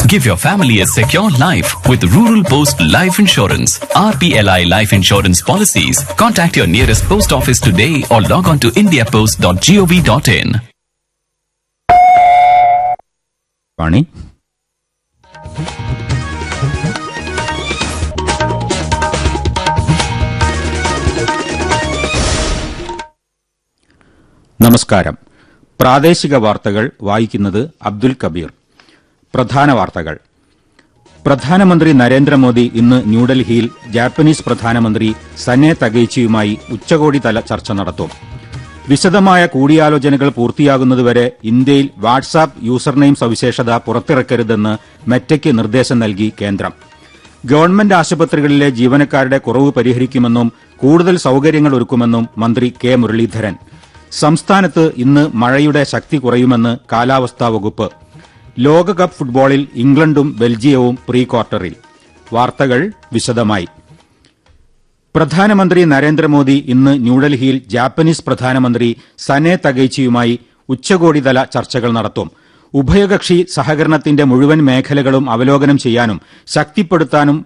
Give your family a secure life with Rural Post Life Insurance. RPLI Life Insurance policies. Contact your nearest post office today or log on to indiapost.gov.in. പണി നമസ്കാരം പ്രാദേശിക വാർത്തകൾ വായിക്കുന്നത് അബ്ദുൽ കബീർ പ്രധാന വാർത്തകൾ പ്രധാനമന്ത്രി നരേന്ദ്രമോദി ഇന്ന് ന്യൂഡൽഹിയിൽ ജാപ്പനീസ് പ്രധാനമന്ത്രി സനെ തകൈച്ചിയുമായി ഉച്ചകോടി തല ചർച്ച നടത്തും വിശദമായ കൂടിയാലോചനകൾ പൂർത്തിയാകുന്നതുവരെ ഇന്ത്യയിൽ വാട്സാപ്പ് യൂസർനെയിം സവിശേഷത പുറത്തിറക്കരുതെന്ന് മെറ്റയ്ക്ക് നിർദ്ദേശം നൽകി കേന്ദ്രം ഗവൺമെന്റ് ആശുപത്രികളിലെ ജീവനക്കാരുടെ കുറവ് പരിഹരിക്കുമെന്നും കൂടുതൽ സൌകര്യങ്ങൾ ഒരുക്കുമെന്നും മന്ത്രി കെ മുരളീധരൻ സംസ്ഥാനത്ത് ഇന്ന് മഴയുടെ ശക്തി കുറയുമെന്ന് കാലാവസ്ഥാ വകുപ്പ് ലോകകപ്പ് ഫുട്ബോളിൽ ഇംഗ്ലണ്ടും ബെൽജിയവും പ്രീ ക്വാർട്ടറിൽ വാർത്തകൾ വിശദമായി പ്രധാനമന്ത്രി നരേന്ദ്രമോദി ഇന്ന് ന്യൂഡൽഹിയിൽ ജാപ്പനീസ് പ്രധാനമന്ത്രി സനെ തകൈച്ചിയുമായി ഉച്ചകോടിതല ചർച്ചകൾ നടത്തും ഉഭയകക്ഷി സഹകരണത്തിന്റെ മുഴുവൻ മേഖലകളും അവലോകനം ചെയ്യാനും ശക്തിപ്പെടുത്താനും